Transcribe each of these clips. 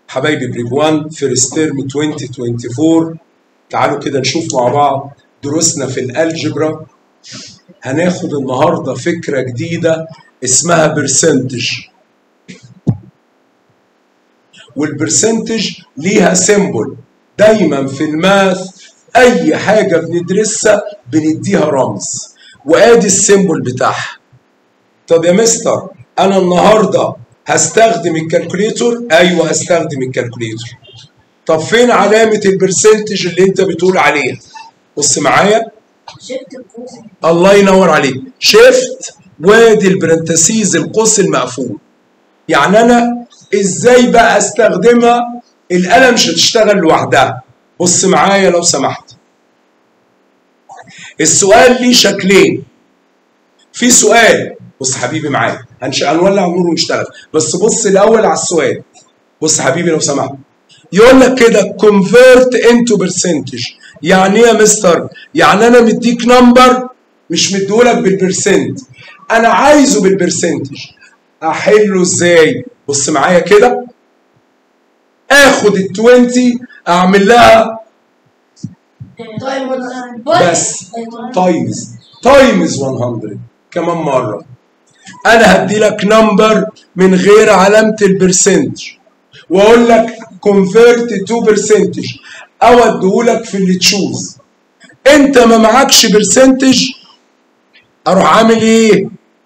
حبايبي بريف 1 فيرست ترم 2024 تعالوا كده نشوف مع بعض دروسنا في الالجبرا هناخد النهارده فكره جديده اسمها برسنتج والبرسنتج ليها سيمبل دايما في الماث اي حاجه بندرسها بنديها رمز وادي السيمبل بتاعها طب يا مستر انا النهارده هستخدم الكالكوليتور ايوه هستخدم الكالكوليتور طب فين علامه البرسنتج اللي انت بتقول عليها بص معايا الله ينور عليك شفت وادي البرنتسيز القوس المقفول يعني انا ازاي بقى استخدمها الآلة مش هتشتغل لوحدها بص معايا لو سمحت السؤال ليه شكلين في سؤال بص حبيبي معايا هنش... هنولع النور ونشتغل بس بص الاول على السؤال بص حبيبي لو سمحت يقول لك كده convert into percentage يعني ايه يا مستر يعني انا مديك نمبر مش مديهولك بالبرسنت انا عايزه بالبرسنتج احله ازاي بص معايا كده اخد ال 20 اعمل لها بس تايمز تايمز 100 كمان مره انا هدي لك نمبر من غير علامه البرسنتج واقول لك كونفيرت تو برسنتج او اديهولك في اللي تشوز انت ما معكش برسنتج اروح عامل ايه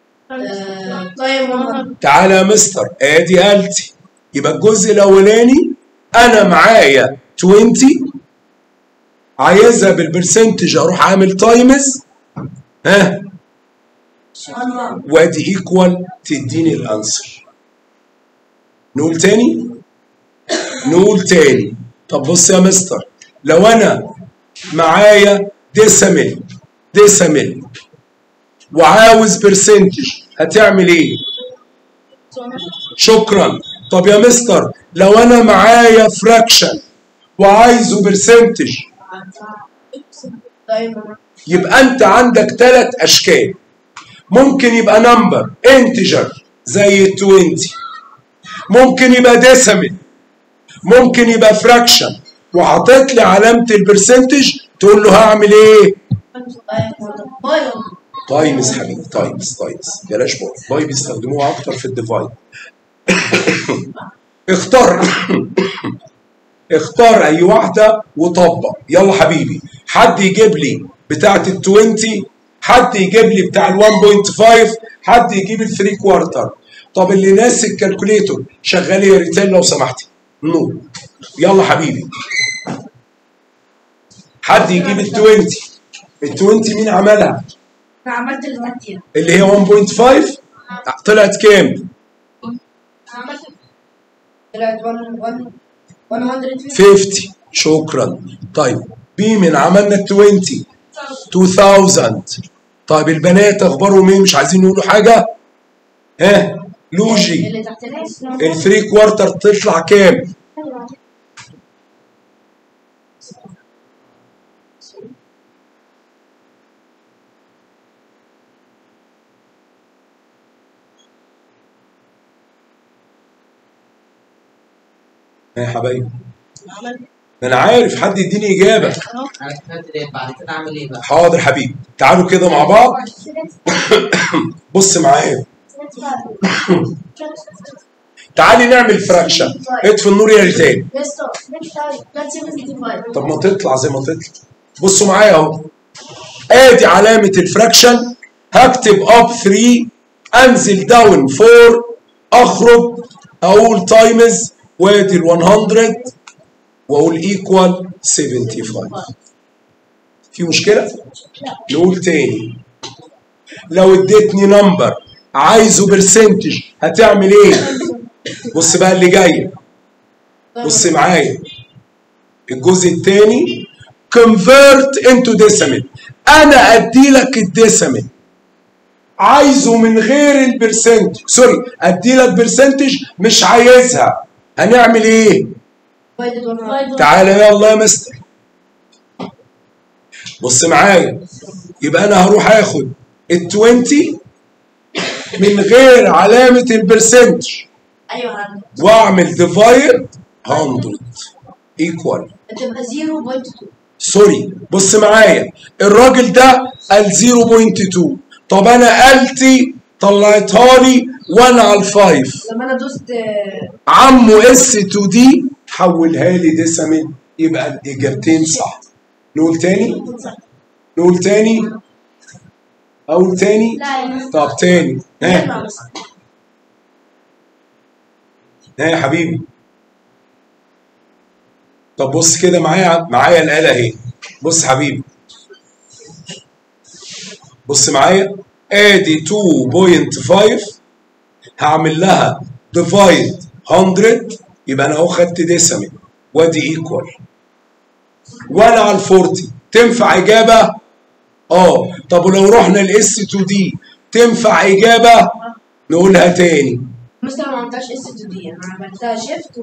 تعالى يا مستر ادي آلتي يبقى الجزء الاولاني انا معايا 20 عايزها بالبرسنتج اروح عامل تايمز ها وادي ايكوال تديني الانسر نقول تاني نقول تاني طب بص يا مستر لو انا معايا ديسامل ديسامل وعاوز برسنتج هتعمل ايه شكرا طب يا مستر لو انا معايا فراكشن وعايزه برسنتج يبقى انت عندك ثلاث اشكال ممكن يبقى نمبر انتجر زي ال 20 ممكن يبقى ديسيمل ممكن يبقى فراكشن وحطيت لي علامه البرسنتج تقول له هعمل ايه تايمز حبيبي تايمز تايمز بلاش باي باي بيستخدموها اكتر في الديفايد اختار اختار اي واحده وطبق يلا حبيبي حد يجيب لي بتاعه ال 20 حد يجيب لي بتاع ال 1.5 حد يجيب ال 3 كوارتر طب اللي ناسي الكالكوليتور شغال يا ريتال لو سمحتي نو يلا حبيبي حد يجيب ال 20 ال 20 مين عملها؟ انا عملت اللي تحتيها اللي هي 1.5 طلعت كام؟ عملت طلعت 1 150 50 شكرا طيب بي من عملنا ال 20 2000 طيب البنات اخبارهم ايه مش عايزين يقولوا حاجه ها لوجي اللي تحت الناس ال 3 كوارتر تطلع كام ها يا حبايبي ما انا عارف حد يديني اجابه انا سمعت ليه بعد كده اعمل ايه بقى؟ حاضر حبيبي تعالوا كده مع بعض بص معايا تعالي نعمل فراكشن اطفي النور يا ريتان طب ما تطلع زي ما تطلع بصوا معايا اهو ادي علامه الفراكشن هكتب اب 3 انزل داون 4 اخرج اقول تايمز وادي ال 100 واقول ايكوال 75 في مشكله؟ نقول تاني لو اديتني نمبر عايزه برسنتج هتعمل ايه؟ بص بقى اللي جاي بص معايا الجزء الثاني convert into decimal انا ادي لك الديسيمل عايزه من غير البرسنتج سوري ادي لك برسنتج مش عايزها هنعمل ايه تعالى يلا يا مستر بص معايا يبقى انا هروح اخد ال 20 من غير علامه البرسنتج ايوه عندي واعمل ديفايد 100 ايكوال هتبقى 0.2 سوري بص معايا الراجل ده قال 0.2 طب انا قالتي طلعتها لي 1 على الفايف لما انا دوست آه، عمو اس 2 دي حولها لي ديسمل يبقى الاجابتين صح نقول تاني نقول تاني اقول تاني لا يا طب تاني ها اسمع بس ها يا حبيبي طب بص كده معايا معايا الآلة اهي بص حبيبي بص معايا ادي 2.5 هعمل لها ديفايد 100 يبقى انا اهو خدت ديسمل وادي ايكوال وانا على ال 40 تنفع اجابه اه طب ولو رحنا الاس 2 دي تنفع اجابه نقولها تاني مثلا ما عملتهاش اس 2 دي انا عملتها شيفت و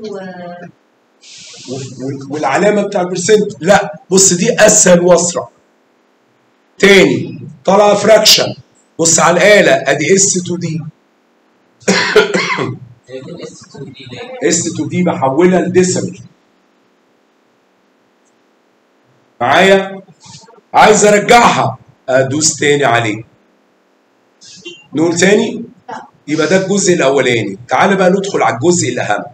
وال- والعلامه بتاع البرسنت لا بص دي اسهل واسرع تاني طلع فراكشن بص على الاله ادي اس 2 دي هي دي الاس 2 دي ليه؟ اس 2 دي بحولها لديسمل معايا عايز ارجعها ادوس تاني عليه نقول تاني لا يبقى ده الجزء الاولاني تعال بقى ندخل على الجزء الاهم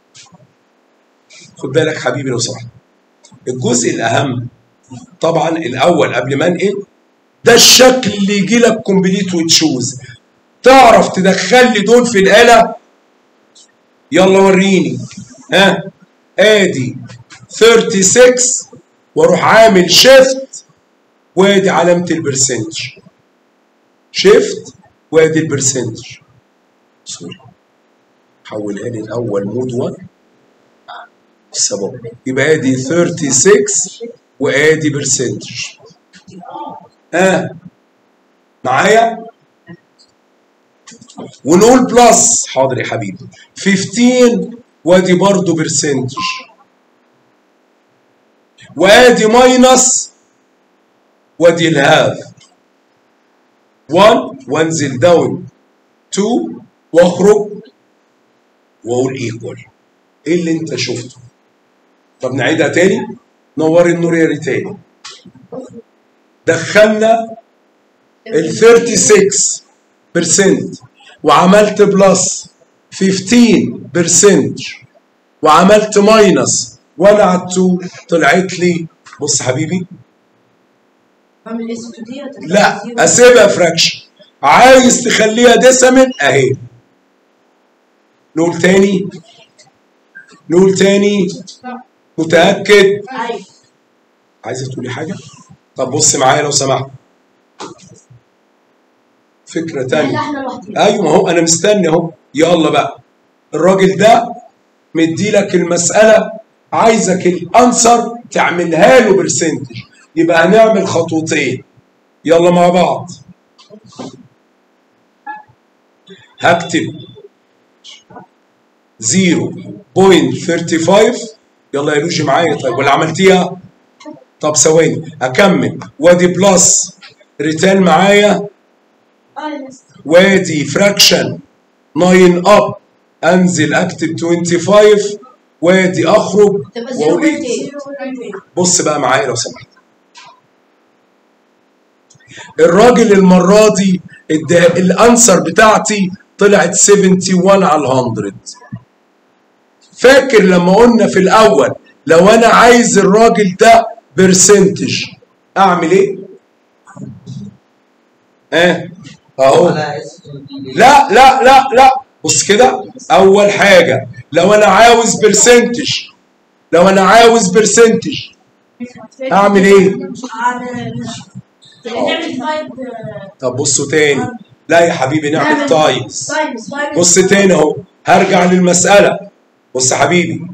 خد بالك حبيبي لو سمحت الجزء الاهم طبعا الاول قبل ما انقل ده الشكل اللي يجي لك كومبليت وتشوز تعرف تدخل لي دول في الاله يلا وريني ها ادي 36 واروح عامل شيفت وادي علامه البرسنتج شيفت وادي البرسنتج سوري حولها لي الاول مود 1 السبب يبقى ادي 36 وادي برسنتج ها معايا ونقول بلس حاضر يا حبيبي 15 وادي برضه برسنتج وادي ماينس وادي الهاف 1 وانزل داون 2 واخرج واقول ايكوال ايه اللي انت شفته طب نعيدها تاني نور النور يا تاني دخلنا ال 36% وعملت بلس 15% وعملت ماينس وانا على 2 طلعت لي بص حبيبي بعمل اس 2 دي هتبقى لا 0.2. اسيبها فراكشن عايز تخليها ديسمل اهي نقول تاني نقول تاني متأكد ايوه عايزة تقولي حاجة طب بص معايا لو سمحت فكرة لا تانية احنا لوحدنا ايوه ما هو انا مستني اهو يلا بقى الراجل ده مدي لك المسألة عايزك الانسر تعملها له برسنتج يبقى هنعمل خطوتين يلا مع بعض هكتب 0.35 يلا يا لوجي معايا طيب ولا عملتيها طب ثواني اكمل وادي بلس ريتال معايا وادي فراكشن 9 اب انزل اكتب 25 وادي اخرج تبقى واقول ايه 0.8 بص بقى معايا لو سمحت الراجل المره دي ادى الانسر بتاعتي طلعت 71 على ال 100 فاكر لما قلنا في الاول لو انا عايز الراجل ده برسنتج اعمل ايه؟ اه اهو ولا اس 2 دي ليه؟ لا لا لا لا بص كده اول حاجه لو انا عاوز برسنتج لو انا عاوز برسنتج اعمل ايه نعمل فايف طب بصوا تاني لا يا حبيبي نعمل تايمز تايمز فايف بص تاني اهو هرجع للمساله بص يا حبيبي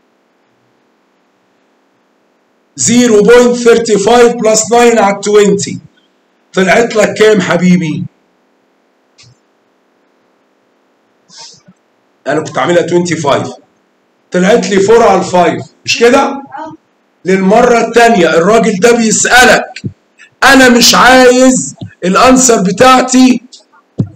0.35 بلس 9 على 20 طلعت لك كام حبيبي؟ انا كنت عاملها 25 طلعت لي 4 على 5 مش كده؟ للمره الثانيه الراجل ده بيسالك انا مش عايز الانسر بتاعتي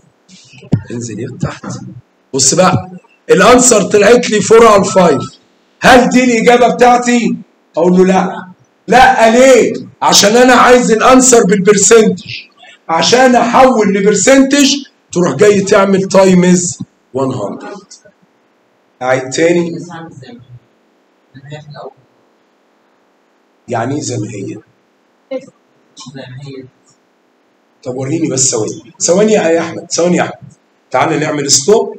انزل يا تحت بص بقى الانسر طلعت لي 4 على 5 هل دي الاجابه بتاعتي اقول له لا لا ليه عشان انا عايز الانسر بالبرسنتج عشان احول لبرسنتج تروح جاي تعمل تايمز 100 اعيد تاني بس عامل زي ما هي. زي ما هي في الأول يعني ايه زي ما هي زي ما هي طب وريني بس ثواني ثواني يا احمد ثواني يا احمد تعالى نعمل ستوب